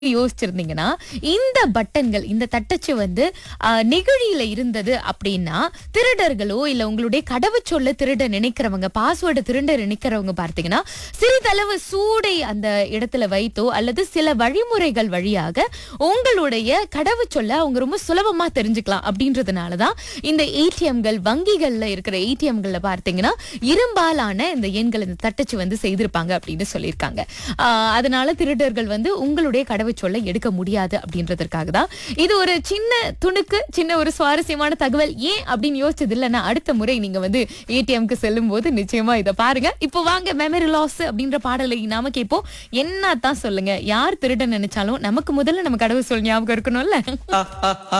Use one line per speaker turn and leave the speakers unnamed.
யோசிச்சிருந்தீங்கன்னா இந்த பட்டன்கள் இந்த தட்டச்சு வந்து ஆஹ், நெகிழியில இருந்தது அப்படின்னா திருடர்களோ இல்ல உங்களுடைய கடவுச்சொல்ல திருட நினைக்கிறவங்க பாஸ்வேர்டு திருட நினைக்கிறவங்க பார்த்தீங்கன்னா சிறிதளவு சூடை அந்த இடத்துல வைத்தோ அல்லது சில வழிமுறைகள் வழியாக உங்களுடைய கடவுச்சொல்ல அவங்க ரொம்ப சுலபமா தெரிஞ்சுக்கலாம் அப்படின்றதுனாலதான் இந்த ஏடிஎம்கள் வங்கிகள்ல இருக்கிற ஏடிஎம்கள்ல பார்த்தீங்கன்னா இரும்பாலான இந்த எண்கள் இந்த தட்டச்சு வந்து செய்திருப்பாங்க அப்படின்னு சொல்லியிருக்காங்க ஆஹ் அதனால திருடர்கள் வந்து உங்களுடைய கடவுச்சொல்லை எடுக்க முடியாது அப்படின்றதற்காக தான் இது ஒரு சின்ன துணுக்கு சின்ன ஒரு சுவாரஸ்யமான தகவல் ஏன் அப்படின்னு யோசிச்சது இல்லைன்னா அடுத்த முறை நீங்க வந்து ஏடிஎம்க்கு செல்லும் போது நிச்சயமா இதை பாருங்க இப்போ வாங்க மெமரி லாஸ் அப்படின்ற பாடலை நாம கேட்போம் என்ன தான் சொல்லுங்க யார் திருட நினைச்சாலும் நமக்கு முதல்ல நம்ம கடவுள் சொல் ஞாபகம் இருக்கணும்ல